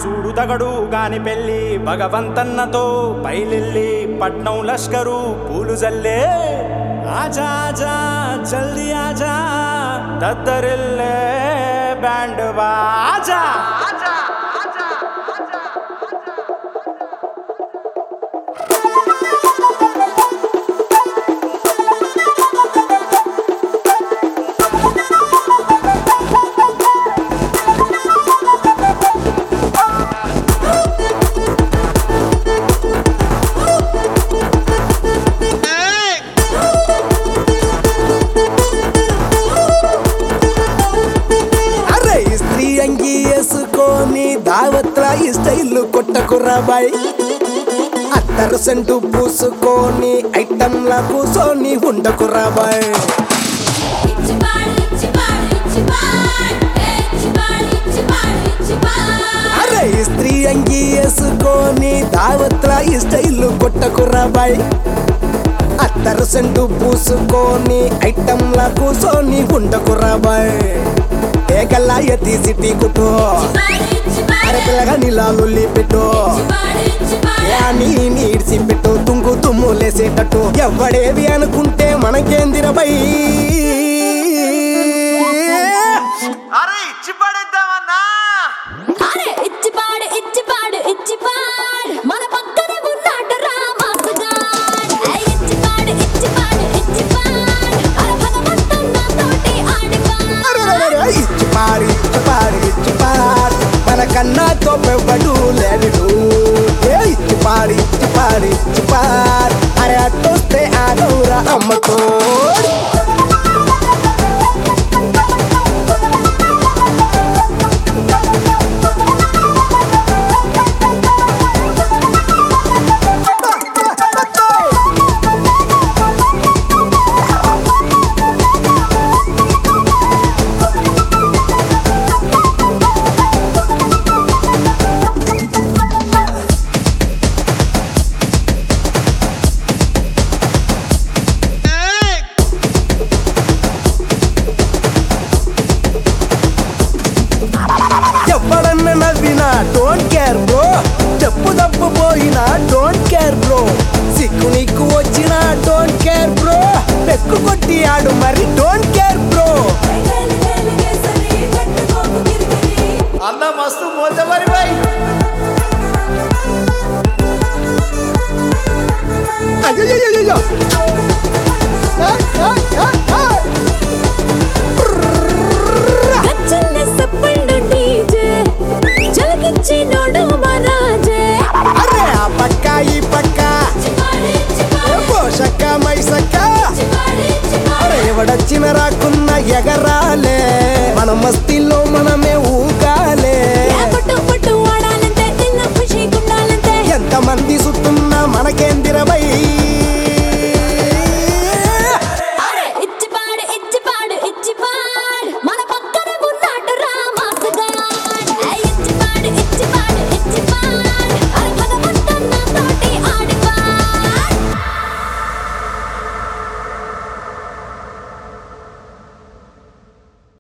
చూడు తగడు గాని పెళ్ళి భగవంతన్నతో పైలిల్లి పట్నం లష్కరు పూలు జల్లే ఆజా ఆజా జల్దీ ఆజా దద్దరిల్లే బ్యాండ్ బాజా అరే స్త్రీ అంగి వేసుకొని దావత్ల ఈ స్టైల్ కొట్టకురా బాయ్ అత్తరు సెంటు పూసుకొని ఐటంలా కూసోని ఉండకురా బాయ్ అరే స్త్రీ అంగి వేసుకొని దావత్ల ఈ స్టైల్ కొట్టకురా బాయ్ అత్తరు సెంటు పూసుకొని ఐటంలా కూసోని ఉండకురా బాయ్ ఏకల్లా ఎత్తి సిటీ కుట్టు అరే పిల్లగా నీలాలు పెట్టు యాని నీడ్సి పెట్టు తుంగు తుమ్ము లేసేటట్టు ఎవడేవి అనుకుంటే మనకేందిరబై అరే ఇచ్చి పడేద్దామన్నా అరే ఇచ్చి పాడు ఇచ్చి పాడు ఇచ్చి పాడు మన పక్కనే ఉన్నాడు రామాసుగాడ్ ఏయ్ ఇచ్చి పాడు ఇచ్చి పాడు ఇచ్చి పాడు అరే భగవంతుడు నాతోటి ఆడుగా అరెరెరెరె, ఇచ్చి పాడు ఇచ్చి పాడు ఇచ్చి పాడు మన కన్నా తోపెవ్వడు లేడు ఏ ఇచ్చి పాడు ఇచ్చి పాడు ఇచ్చి పాడు అరే అట్టొస్తే ఆడవురా అమ్మతో ఎవడన్న నవ్వినా డోంట్ కేర్ బ్రో చెప్పు తప్పు పోయినా డోంట్ కేర్ బ్రో సిక్కు నీకు వచ్చినా డోంట్ కేర్ బ్రో పెక్కు కొట్టి ఆడు మరి డోంట్ కేర్ బ్రో అన్న మస్తు మోత మరి బాయ్ అయ్యయ్యయ్యయ్యో. ఏయ్, ఏయ్, ఏయ్, ఏయ్. గచ్చల్ని సప్పళ్ళు డీజే జలకిచ్చి నోడు మరాజే అరే ఆ పక్క ఈ పక్క ఏ పోషక్క మైసక్క అరే ఎవడొచ్చిన రాకున్న ఎగరాలే మన మస్తిలో మనమే